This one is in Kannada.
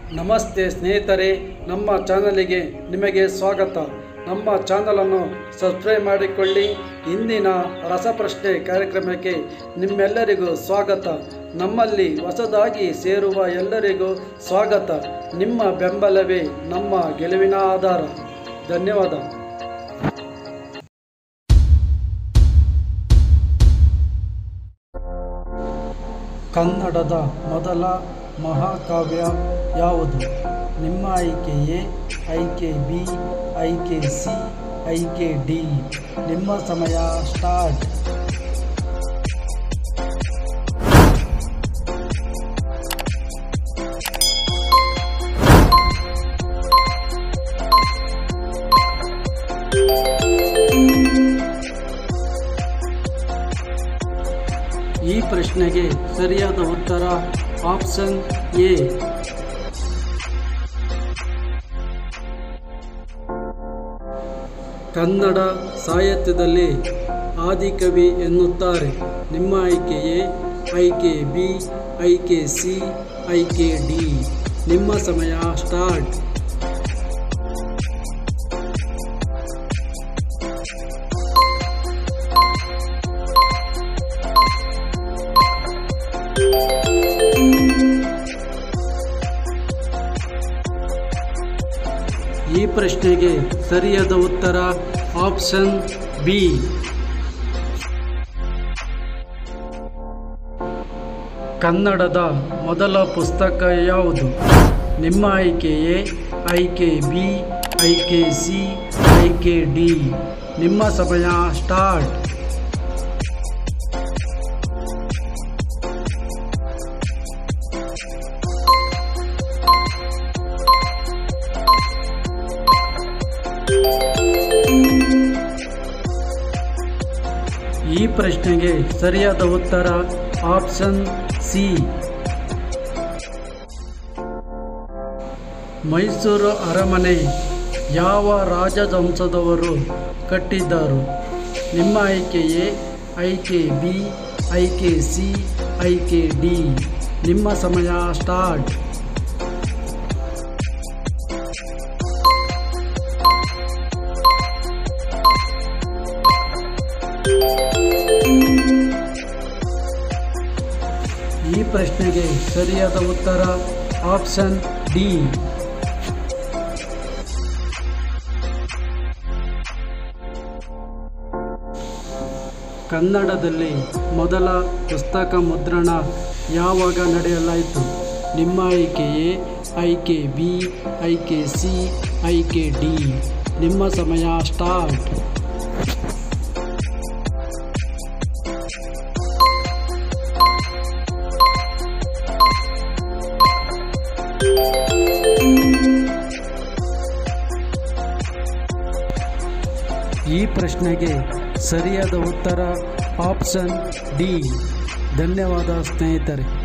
ನಮಸ್ತೆ ಸ್ನೇಹಿತರೆ ನಮ್ಮ ಚಾನಲಿಗೆ ನಿಮಗೆ ಸ್ವಾಗತ ನಮ್ಮ ಚಾನಲನ್ನು ಸಬ್ಸ್ಕ್ರೈಬ್ ಮಾಡಿಕೊಳ್ಳಿ ಇಂದಿನ ರಸಪ್ರಶ್ನೆ ಕಾರ್ಯಕ್ರಮಕ್ಕೆ ನಿಮ್ಮೆಲ್ಲರಿಗೂ ಸ್ವಾಗತ ನಮ್ಮಲ್ಲಿ ಹೊಸದಾಗಿ ಸೇರುವ ಎಲ್ಲರಿಗೂ ಸ್ವಾಗತ ನಿಮ್ಮ ಬೆಂಬಲವೇ ನಮ್ಮ ಗೆಲುವಿನ ಆಧಾರ ಧನ್ಯವಾದ ಕನ್ನಡದ ಮೊದಲ ಮಹಾಕಾವ್ಯ ಯಾವುದು ನಿಮ್ಮ ಆಯ್ಕೆ ಎ ಆಯ್ಕೆ ಬಿ ಆಯ್ಕೆ ಸಿ ಆಯ್ಕೆ ಡಿ ನಿಮ್ಮ ಸಮಯ ಸ್ಟಾರ್ಟ್ ಈ ಪ್ರಶ್ನೆಗೆ ಸರಿಯಾದ ಉತ್ತರ ಆಪ್ಷನ್ ಎ ಕನ್ನಡ ಸಾಹಿತ್ಯದಲ್ಲಿ ಆದಿಕವಿ ಎನ್ನುತ್ತಾರೆ ನಿಮ್ಮ ಆಯ್ಕೆ ಎ ಆಯ್ಕೆ ಬಿ ಆಯ್ಕೆ ಸಿ ಆಯ್ಕೆ ಡಿ ನಿಮ್ಮ ಸಮಯ ಸ್ಟಾರ್ಟ್ ಈ ಪ್ರಶ್ನೆಗೆ ಸರಿಯಾದ ಉತ್ತರ ಆಪ್ಷನ್ ಬಿ ಕನ್ನಡದ ಮೊದಲ ಪುಸ್ತಕ ಯಾವುದು ನಿಮ್ಮ ಆಯ್ಕೆ ಎ ಆಯ್ಕೆ ಬಿ ಆಯ್ಕೆ ಸಿ ಆಯ್ಕೆ ಡಿ ನಿಮ್ಮ ಸಮಯ ಸ್ಟಾರ್ಟ್ ಈ ಪ್ರಶ್ನೆಗೆ ಸರಿಯಾದ ಉತ್ತರ ಆಪ್ಷನ್ ಸಿ ಮೈಸೂರು ಅರಮನೆ ಯಾವ ರಾಜವಂಶದವರು ಕಟ್ಟಿದ್ದರು ನಿಮ್ಮ ಆಯ್ಕೆ ಎ ಆಯ್ಕೆ ಬಿ ಆಯ್ಕೆ ಸಿ ಆಯ್ಕೆ ಡಿ ನಿಮ್ಮ ಸಮಯ ಸ್ಟಾರ್ಟ್ ಈ ಪ್ರಶ್ನೆಗೆ ಸರಿಯಾದ ಉತ್ತರ ಆಪ್ಷನ್ ಡಿ ಕನ್ನಡದಲ್ಲಿ ಮೊದಲ ಪುಸ್ತಕ ಮುದ್ರಣ ಯಾವಾಗ ನಡೆಯಲಾಯಿತು ನಿಮ್ಮ ಆಯ್ಕೆ ಎ ಆಯ್ಕೆ ಬಿ ಆಯ್ಕೆ ಸಿ ಆಯ್ಕೆ ಡಿ ನಿಮ್ಮ ಸಮಯ ಸ್ಟಾರ್ಟ್ ಈ ಪ್ರಶ್ನೆಗೆ ಸರಿಯಾದ ಉತ್ತರ ಆಪ್ಷನ್ ಡಿ ಧನ್ಯವಾದ ಸ್ನೇಹಿತರೆ